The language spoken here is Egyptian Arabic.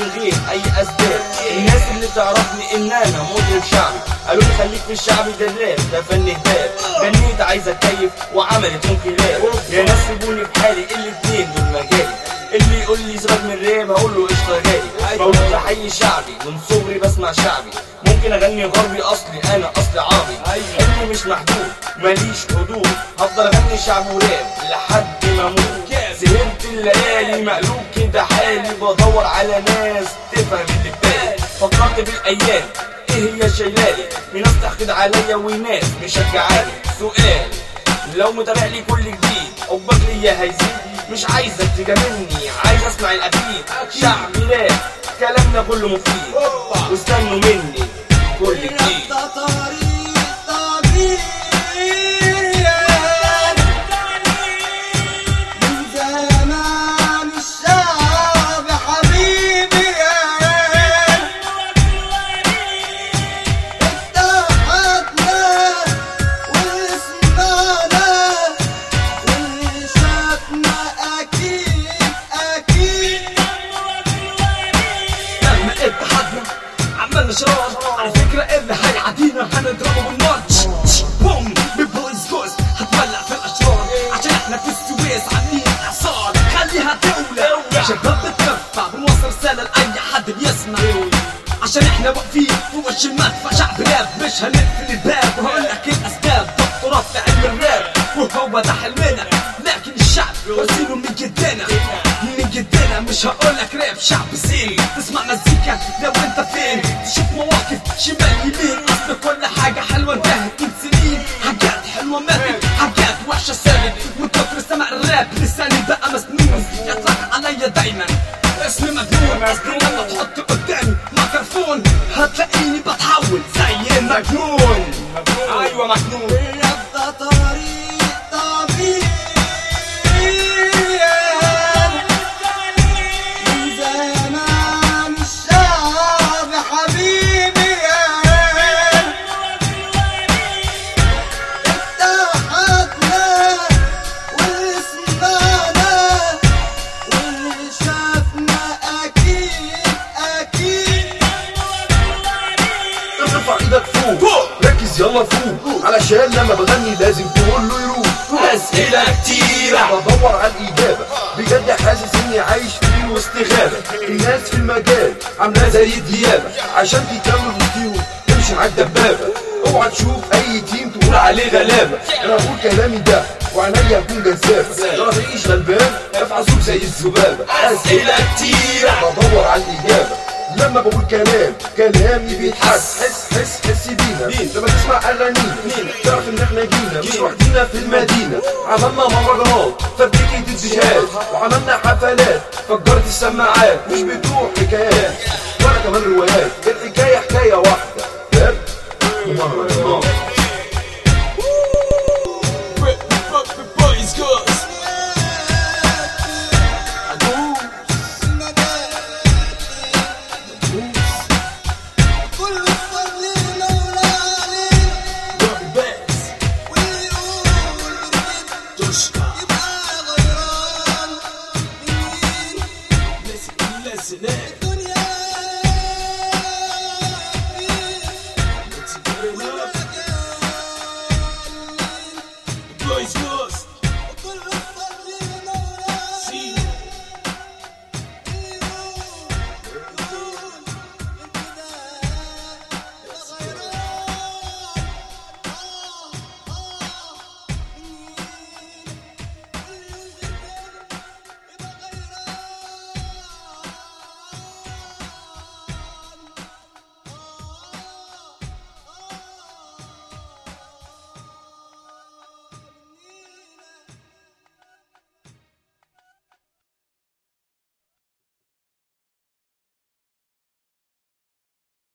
من غير اي اسباب الناس اللي تعرفني ان انا مطرب شعبي قالوا لي خليك في الشعبي ده الراب ده فن هباب غنيت عايز اتكيف وعملت انقلاب يا ناس سيبوني في حالي الاتنين دول مجالي اللي يقول لي سيبك من الراب هقول له قشطه جالي مولود حي شعبي من صغري بسمع شعبي ممكن اغني غربي اصلي انا اصلي عربي حلمي مش محدود ماليش حدود هفضل اغني شعب وراب لحد ما اموت سهرت الليالي مقلوب كده حالي بدور على ناس تفهم اللي في بالي فكرت بالايام ايه هي شايلالي في ناس تحقد عليا وناس مشجعاني سؤال لو متابع لي كل جديد حبك ليا هيزيد مش عايزك تجاملني عايز اسمع الاكيد شعبي راب كلامنا كله مفيد واستنوا مني كل جديد ده طريق طبيعي من زمان الشعب حبيبي اتحدنا وسمعنا واللي شافنا اكيد اكيد لما اتحدنا عملنا شرار على فكرة اللي هيعدينا هنضربه بالنار تش- تش- بوم ببويز جوز هتولع في الاشرار عشان احنا في السويس عاملين اعصار خليها دولة شباب بترفع بنوصل رسالة لأي حد بيسمع عشان احنا واقفين في وش المدفع شعب راب مش هنقفل الباب وهقول لك الاسباب دكتوراه في علم الراب وهو ده حلمنا لكن الشعب وزينه من جدنا من جدنا مش هقول لك راب شعب زين تسمع مزيكا لو انت فين تشوف مواقف شمال يمين اصل كل حاجه حلوه انتهت من سنين حاجات حلوه ماتت حاجات وحشه سابت من كتر سمع الراب لساني بقى مسنون يطلق عليا دايما اسمي مجنون اصل لما تحط قدامي ميكروفون هتلاقيني بتحول زي المجنون ايوه مجنون ده طريق طبيعي من زمان الشعب حبيبي اتحدنا وسمعنا واللي شافنا اكيد اكيد ارفع ايدك فوق ركز يلا فوق علشان لما بغني لازم تقول له يروح اسئله كتيره بدور على الاجابه بجد حاسس اني عايش في وسط غابه الناس في المجال عامله زي الديابه عشان تكمل وتطير تمشي معاك دبابه اوعى تشوف اي تيم تقول عليه غلابه انا بقول كلامي ده وعينيا هكون جذابه لو تعيش غلبان ارفع صوت زي الذبابه اسئله كتيره بدور على الاجابه لما بقول كلام كلامي بيتحس حس حس حس بينا لما تسمع اغانينا تعرف ان احنا جينا مش وحدينا في المدينه عملنا مهرجانات فبريكة الجهاد وعملنا حفلات فجرت السماعات مش بتوع حكايات ولا كمان روايات